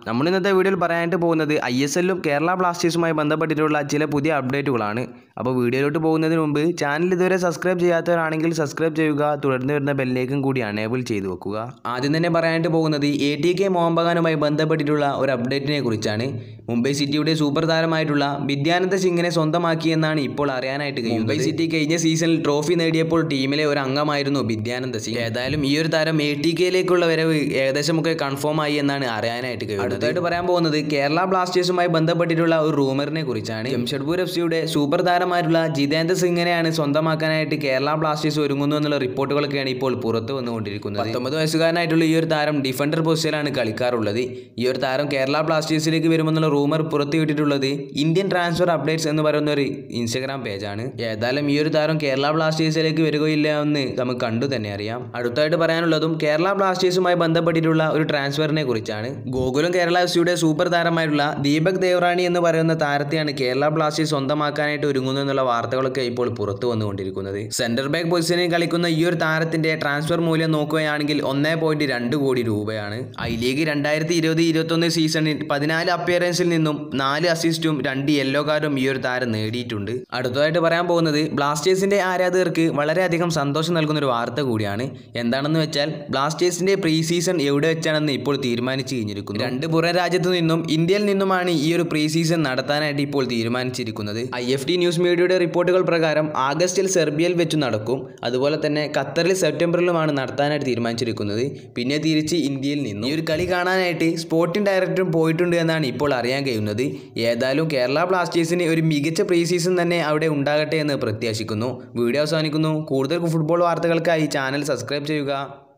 നമ്മൾ ഇന്നത്തെ വീഡിയോയിൽ പറയാനായിട്ട് പോകുന്നത് ഐ എസ് എല്ലും കേരള ബ്ലാസ്റ്റേഴ്സുമായി ബന്ധപ്പെട്ടിട്ടുള്ള ചില പുതിയ അപ്ഡേറ്റുകളാണ് അപ്പോൾ വീഡിയോയിലോട്ട് പോകുന്നതിന് മുമ്പ് ചാനൽ ഇതുവരെ സബ്സ്ക്രൈബ് ചെയ്യാത്തവരാണെങ്കിൽ സബ്സ്ക്രൈബ് ചെയ്യുക തുടർന്ന് വരുന്ന ബെല്ലേക്കും കൂടി അനേബിൾ ചെയ്ത് വെക്കുക ആദ്യം തന്നെ പറയാനായിട്ട് പോകുന്നത് എ ടി കെ മോഹൻ ബഗാനുമായി ബന്ധപ്പെട്ടിട്ടുള്ള ഒരു അപ്ഡേറ്റിനെ കുറിച്ചാണ് മുംബൈ സിറ്റിയുടെ സൂപ്പർ താരമായിട്ടുള്ള വിദ്യാനന്ദ സിംഗിനെ സ്വന്തമാക്കിയെന്നാണ് ഇപ്പോൾ അറിയാനായിട്ട് കഴിയുന്നത് മുംബൈ സിറ്റി കഴിഞ്ഞ സീസണിൽ ട്രോഫി നേടിയപ്പോൾ ടീമിലെ ഒരു അംഗമായിരുന്നു വിദ്യാനന്ദ സിംഗ് ഏതായാലും ഈ ഒരു താരം എ ടി കെയിലേക്കുള്ള വരവ് ഏകദേശമൊക്കെ കൺഫേം ആയി എന്നാണ് അറിയാനായിട്ട് കഴിയുന്നത് അടുത്തായിട്ട് പറയാൻ പോകുന്നത് കേരള ബ്ലാസ്റ്റേഴ്സുമായി ബന്ധപ്പെട്ടിട്ടുള്ള ഒരു റൂമറിനെ കുറിച്ചാണ് ജംഷഡ്പൂർ എഫ് സിയുടെ സൂപ്പർ താരമായിട്ടുള്ള ജിതേന്ദ്ര സിംഗിനെയാണ് സ്വന്തമാക്കാനായിട്ട് കേരള ബ്ലാസ്റ്റേഴ്സ് ഒരുങ്ങുന്നു എന്നുള്ള റിപ്പോർട്ടുകളൊക്കെയാണ് ഇപ്പോൾ പുറത്തു വന്നുകൊണ്ടിരിക്കുന്നത് പത്തൊമ്പത് വയസ്സുകാരനായിട്ടുള്ള ഈ ഒരു താരം ഡിഫൻഡർ പൊസിഷനിലാണ് കളിക്കാറുള്ളത് ഈ ഒരു താരം കേരള ബ്ലാസ്റ്റേഴ്സിലേക്ക് വരുമെന്നുള്ള റൂമർ പുറത്തുവിട്ടിട്ടുള്ളത് ഇന്ത്യൻ ട്രാൻസ്ഫർ അപ്ഡേറ്റ്സ് എന്ന് പറയുന്ന ഒരു ഇൻസ്റ്റഗ്രാം പേജാണ് ഏതായാലും ഈ ഒരു താരം കേരള ബ്ലാസ്റ്റേഴ്സിലേക്ക് വരികയില്ല എന്ന് നമുക്ക് കണ്ടു തന്നെ അറിയാം അടുത്തായിട്ട് പറയാനുള്ളതും കേരള ബ്ലാസ്റ്റേഴ്സുമായി ബന്ധപ്പെട്ടിട്ടുള്ള ഒരു ട്രാൻസ്ഫറിനെ കുറിച്ചാണ് ഗോകുലം കേരള എഫ് സിയുടെ സൂപ്പർ താരമായിട്ടുള്ള ദീപക് ദേവറാണി എന്ന് പറയുന്ന താരത്തെയാണ് കേരള ബ്ലാസ്റ്റേഴ്സ് സ്വന്തമാക്കാനായിട്ട് ഒരുങ്ങുന്നു എന്നുള്ള വാർത്തകളൊക്കെ ഇപ്പോൾ പുറത്തു വന്നുകൊണ്ടിരിക്കുന്നത് സെന്റർ ബാക്ക് പൊസിഷനിൽ കളിക്കുന്ന ഈ ഒരു താരത്തിന്റെ ട്രാൻസ്ഫർ മൂല്യം നോക്കുകയാണെങ്കിൽ ഒന്നേ പോയിന്റ് രണ്ട് കോടി രൂപയാണ് ഐ ലീഗ് രണ്ടായിരത്തി ഇരുപത് ഇരുപത്തൊന്ന് സീസണിൽ പതിനാല് അപ്പിയറൻസിൽ നിന്നും നാല് അസിസ്റ്റും രണ്ട് യെല്ലോ കാർഡും ഈ ഒരു താരം നേടിയിട്ടുണ്ട് അടുത്തതായിട്ട് പറയാൻ പോകുന്നത് ബ്ലാസ്റ്റേഴ്സിന്റെ ആരാധകർക്ക് വളരെയധികം സന്തോഷം നൽകുന്ന ഒരു വാർത്ത കൂടിയാണ് എന്താണെന്ന് വെച്ചാൽ ബ്ലാസ്റ്റേഴ്സിന്റെ പ്രീ സീസൺ എവിടെ വെച്ചാണെന്ന് ഇപ്പോൾ തീരുമാനിച്ചു കഴിഞ്ഞിരിക്കുന്നു രണ്ട് പുറം രാജ്യത്തു നിന്നും ഇന്ത്യയിൽ നിന്നുമാണ് ഈ ഒരു പ്രീ സീസൺ നടത്താനായിട്ട് ഇപ്പോൾ തീരുമാനിച്ചിരിക്കുന്നത് ഐ എഫ് ടി ന്യൂസ് മീഡിയയുടെ റിപ്പോർട്ടുകൾ പ്രകാരം ആഗസ്റ്റിൽ സെർബിയയിൽ വെച്ച് നടക്കും അതുപോലെ തന്നെ ഖത്തറിൽ സെപ്റ്റംബറിലുമാണ് നടത്താനായിട്ട് തീരുമാനിച്ചിരിക്കുന്നത് പിന്നെ തിരിച്ച് ഇന്ത്യയിൽ നിന്നും ഈ ഒരു കളി കാണാനായിട്ട് സ്പോർട്ടിംഗ് ഡയറക്ടറും പോയിട്ടുണ്ട് എന്നാണ് ഇപ്പോൾ അറിയാൻ കഴിയുന്നത് ഏതായാലും കേരള ബ്ലാസ്റ്റേഴ്സിന് ഒരു മികച്ച പ്രീ സീസൺ തന്നെ അവിടെ ഉണ്ടാകട്ടെ എന്ന് പ്രത്യാശിക്കുന്നു വീഡിയോ അവസാനിക്കുന്നു കൂടുതൽ ഫുട്ബോൾ വാർത്തകൾക്കായി ചാനൽ സബ്സ്ക്രൈബ് ചെയ്യുക